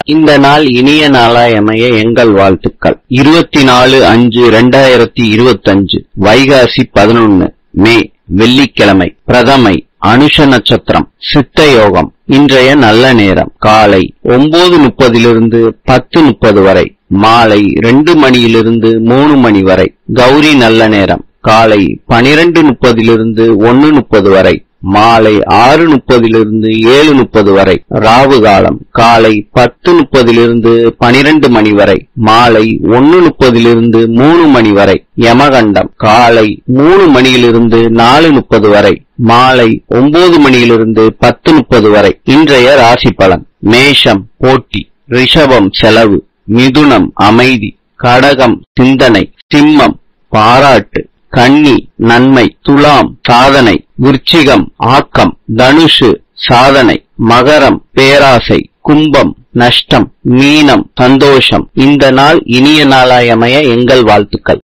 இந்த நாள் இனிய நாளாய் அமைய எங்கள் வாழ்த்துக்கள் இருபத்தி நாலு அஞ்சு ரெண்டாயிரத்தி இருபத்தஞ்சு வைகாசி பதினொன்னு மே வெள்ளிக்கிழமை பிரதமை அனுஷ நட்சத்திரம் சித்த யோகம் இன்றைய நல்ல நேரம் காலை ஒன்பது முப்பதிலிருந்து பத்து முப்பது வரை மாலை ரெண்டு மணியிலிருந்து மூணு மணி வரை கௌரி நல்ல நேரம் காலை பனிரெண்டு முப்பதிலிருந்து ஒன்னு முப்பது வரை மாலை ஆறு முப்பதிலிருந்து ஏழு முப்பது வரை ராவு காலம் காலை பத்து முப்பதிலிருந்து பனிரெண்டு மணி வரை மாலை ஒன்னு முப்பதிலிருந்து மூணு மணி வரை யமகண்டம் காலை மூணு மணியிலிருந்து நாலு முப்பது வரை மாலை ஒன்பது மணியிலிருந்து பத்து முப்பது வரை இன்றைய ராசி பலன் மேஷம் போட்டி ரிஷபம் செலவு மிதுனம் அமைதி கடகம் சிந்தனை சிம்மம் பாராட்டு கன்னி நன்மை துலாம் சாதனை விருச்சிகம் ஆக்கம் தனுஷு சாதனை மகரம் பேராசை கும்பம் நஷ்டம் மீனம் சந்தோஷம் இந்த நாள் இனிய நாளாய் அமைய எங்கள் வாழ்த்துக்கள்